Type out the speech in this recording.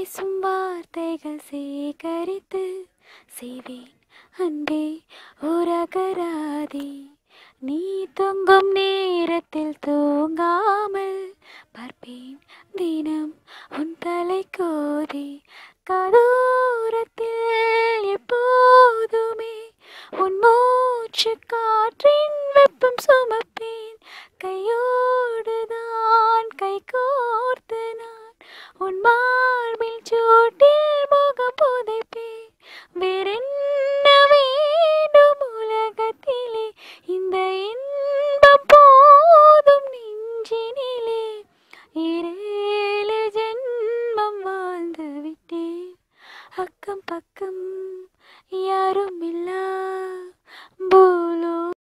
பேசும் வார்த்தைகள் சேகரித்து செய்வேன் அன்பே உரகராதி நீ தூங்கும் நேரத்தில் தூங்காமல் பார்ப்பேன் தினம் உன் தலை கோதி கதோரத்தில் எப்போதுமே உன் மூச்சு காற்றின் வெப்பம் சுமப்பேன் கையோ